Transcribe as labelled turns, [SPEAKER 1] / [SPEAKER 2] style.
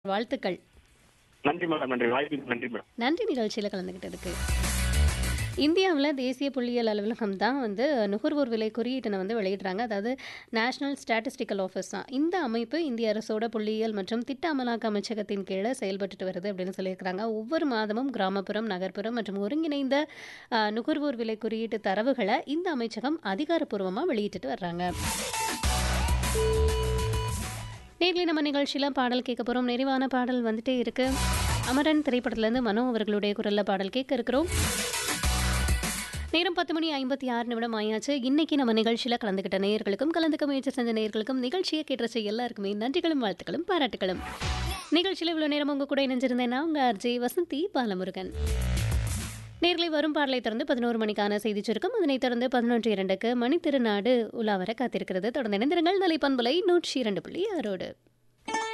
[SPEAKER 1] வாழ்த்துக்கள்
[SPEAKER 2] நன்றி மேடம் நன்றி வாய்ப்புக்கு நன்றி மேடம்
[SPEAKER 1] நன்றி நிகழ்ச்சியில் கலந்துக்கிட்டதுக்கு இந்தியாவில் தேசிய புள்ளியியல் அலுவலகம் தான் வந்து நுகர்வோர் விலை குறியீட்டினை வந்து வெளியிடுறாங்க அதாவது நேஷனல் ஸ்டாட்டிஸ்டிக்கல் ஆஃபீஸ் தான் இந்த அமைப்பு இந்திய அரசோட புள்ளியியல் மற்றும் திட்ட அமலாக்க அமைச்சகத்தின் கீழே செயல்பட்டு வருது அப்படின்னு சொல்லியிருக்கிறாங்க ஒவ்வொரு மாதமும் கிராமப்புறம் நகர்ப்புறம் மற்றும் ஒருங்கிணைந்த அஹ், நுகர்வோர் விலை குறியீட்டு தரவுகளை இந்த அமைச்சகம் அதிகாரப்பூர்வமாக வெளியிட்டுட்டு வர்றாங்க நேர்லி நம்ம நிகழ்ச்சியில் பாடல் கேட்க போகிறோம் நிறைவான பாடல் வந்துட்டே இருக்கு அமரன் திரைப்படத்துலேருந்து மனோ அவர்களுடைய குரல்ல பாடல் கேட்க இருக்கிறோம் நேரம் பத்து மணி ஐம்பத்தி ஆறு நிமிடம் ஆயாச்சு இன்னைக்கு நம்ம நிகழ்ச்சியில் கலந்துக்கிட்ட நேயர்களுக்கும் கலந்துக்க முயற்சி செஞ்ச நேயர்களுக்கும் நிகழ்ச்சியை கேட்டுறச்ச எல்லாருக்குமே நன்றிகளும் வாழ்த்துக்களும் பாராட்டுகளும் நிகழ்ச்சியில் இவ்வளோ நேரம் உங்க கூட இணைஞ்சிருந்தேன்னா உங்கள் ஆர்ஜே வசந்தி பாலமுருகன் நேர்களை வரும் பாடலை தொடர்ந்து பதினோரு மணிக்கான செய்தி சுருக்கம் அதனைத் தொடர்ந்து பதினொன்று இரண்டுக்கு மணி திருநாடு உலாவர காத்திருக்கிறது தொடர்ந்து இணைந்திருங்கள் நிலை பண்பலை நூற்றி இரண்டு புள்ளி ஆறோடு